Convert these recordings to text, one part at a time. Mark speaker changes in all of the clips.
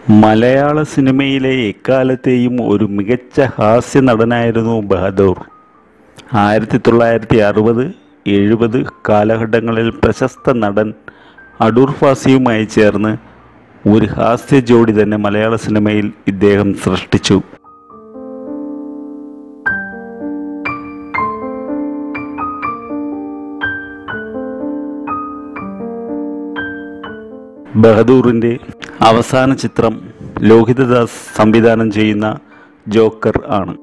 Speaker 1: മലയാള സിനിമയിലെ എക്കാലത്തെയും ഒരു മികച്ച ഹാസ്യ നടനായിരുന്നു ബഹദൂർ ആയിരത്തി തൊള്ളായിരത്തി അറുപത് എഴുപത് കാലഘട്ടങ്ങളിൽ പ്രശസ്ത നടൻ അടൂർ ഫാസിയുമായി ചേർന്ന് ഒരു ഹാസ്യ ജോഡി തന്നെ മലയാള സിനിമയിൽ ഇദ്ദേഹം സൃഷ്ടിച്ചു ബഹദൂറിൻ്റെ അവസാന ചിത്രം ലോഹിതദാസ് സംവിധാനം ചെയ്യുന്ന ജോക്കർ ആണ്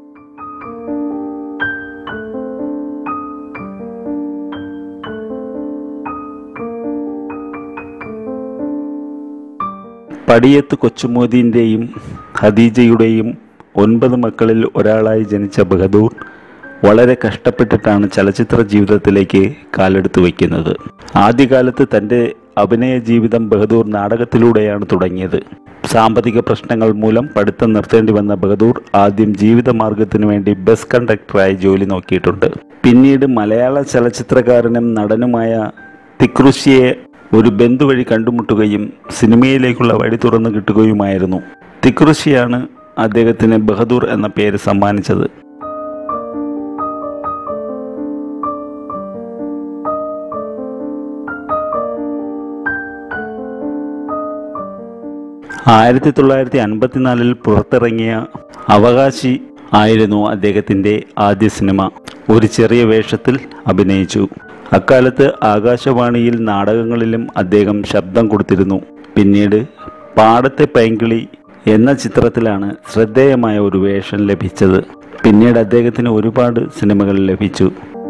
Speaker 1: പടിയത്ത് കൊച്ചുമോദീൻ്റെയും ഖദീജയുടെയും ഒൻപത് മക്കളിൽ ഒരാളായി ജനിച്ച ബഹദൂർ വളരെ കഷ്ടപ്പെട്ടിട്ടാണ് ചലച്ചിത്ര ജീവിതത്തിലേക്ക് കാലെടുത്ത് വയ്ക്കുന്നത് ആദ്യകാലത്ത് തൻ്റെ അഭിനയ ജീവിതം ബഹദൂർ നാടകത്തിലൂടെയാണ് തുടങ്ങിയത് സാമ്പത്തിക പ്രശ്നങ്ങൾ മൂലം പഠിത്തം നിർത്തേണ്ടി വന്ന ബഹദൂർ ആദ്യം ജീവിതമാർഗത്തിനു വേണ്ടി ബസ് കണ്ടക്ടറായി ജോലി നോക്കിയിട്ടുണ്ട് പിന്നീട് മലയാള ചലച്ചിത്രകാരനും നടനുമായ തിക്രുശിയെ ഒരു ബന്ധു വഴി കണ്ടുമുട്ടുകയും സിനിമയിലേക്കുള്ള വഴി തുറന്നു കിട്ടുകയുമായിരുന്നു തിക്രുശിയാണ് അദ്ദേഹത്തിന് ബഹദൂർ എന്ന പേര് സമ്മാനിച്ചത് ആയിരത്തി തൊള്ളായിരത്തി അൻപത്തിനാലിൽ പുറത്തിറങ്ങിയ അവകാശി ആയിരുന്നു അദ്ദേഹത്തിൻ്റെ ആദ്യ സിനിമ ഒരു ചെറിയ വേഷത്തിൽ അഭിനയിച്ചു അക്കാലത്ത് ആകാശവാണിയിൽ നാടകങ്ങളിലും അദ്ദേഹം ശബ്ദം കൊടുത്തിരുന്നു പിന്നീട് പാടത്തെ പൈങ്കിളി എന്ന ചിത്രത്തിലാണ് ശ്രദ്ധേയമായ ഒരു വേഷം ലഭിച്ചത് പിന്നീട് അദ്ദേഹത്തിന് ഒരുപാട് സിനിമകൾ ലഭിച്ചു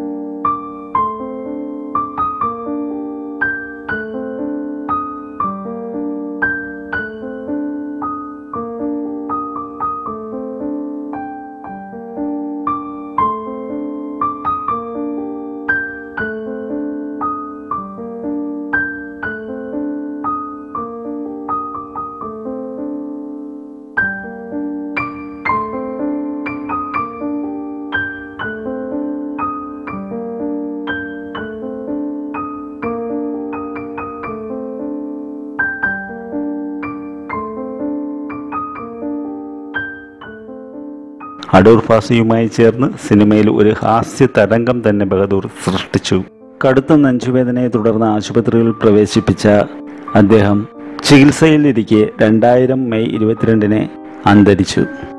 Speaker 1: അടൂർ ഫാസിയുമായി ചേർന്ന് സിനിമയിൽ ഒരു ഹാസ്യ തരംഗം തന്നെ ബഹദൂർ സൃഷ്ടിച്ചു കടുത്ത നെഞ്ചുവേദനയെ തുടർന്ന് ആശുപത്രിയിൽ പ്രവേശിപ്പിച്ച അദ്ദേഹം ചികിത്സയിലിരിക്കെ രണ്ടായിരം മെയ് ഇരുപത്തിരണ്ടിന് അന്തരിച്ചു